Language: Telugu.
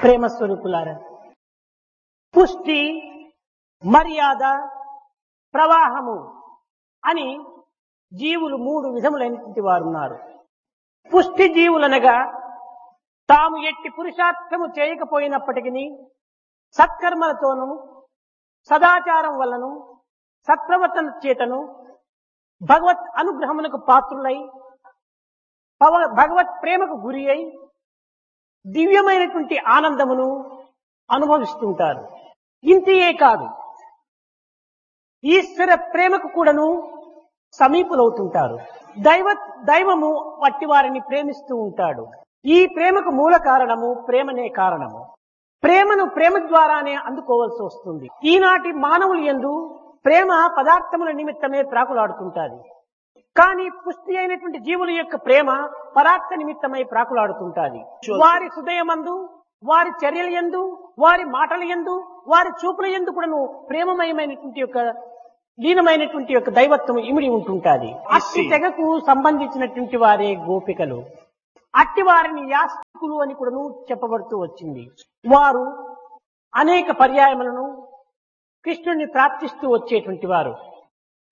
ప్రేమ స్వరూపులారా పుష్టి మర్యాద ప్రవాహము అని జీవులు మూడు విధములైనటువంటి వారు ఉన్నారు పుష్టి జీవులనగా తాము ఎట్టి పురుషార్థము చేయకపోయినప్పటికీ సత్కర్మలతోనూ సదాచారం వల్లను సత్ప్రవర్తన చేతను భగవత్ అనుగ్రహమునకు పాత్రులై పవ- భగవత్ ప్రేమకు గురి అయి దివ్యమైనటువంటి ఆనందమును అనుభవిస్తుంటారు ఇంతియే కాదు ఈశ్వర ప్రేమకు కూడాను సమీపులవుతుంటారు దైవ దైవము వట్టి వారిని ప్రేమిస్తూ ఉంటాడు ఈ ప్రేమకు మూల కారణము ప్రేమనే కారణము ప్రేమను ప్రేమ ద్వారానే అందుకోవాల్సి వస్తుంది ఈనాటి మానవులు ఎందు ప్రేమ పదార్థముల నిమిత్తమే ప్రాకులాడుతుంటాది కానీ పుష్టి అయినటువంటి జీవుల యొక్క ప్రేమ పరార్థ నిమిత్తమై ప్రాకులాడుతుంటాది వారి హృదయమందు వారి చర్యల యందు వారి మాటల యందు వారి చూపుల యందు కూడాను ప్రేమమయమైనటువంటి యొక్క లీనమైనటువంటి యొక్క దైవత్వం ఇమిడి ఉంటుంటాది అట్టి తెగకు సంబంధించినటువంటి వారే గోపికలు అట్టి వారిని యాస్తికులు అని కూడాను చెప్పబడుతూ వచ్చింది వారు అనేక పర్యాయములను కృష్ణుని ప్రార్థిస్తూ వచ్చేటువంటి వారు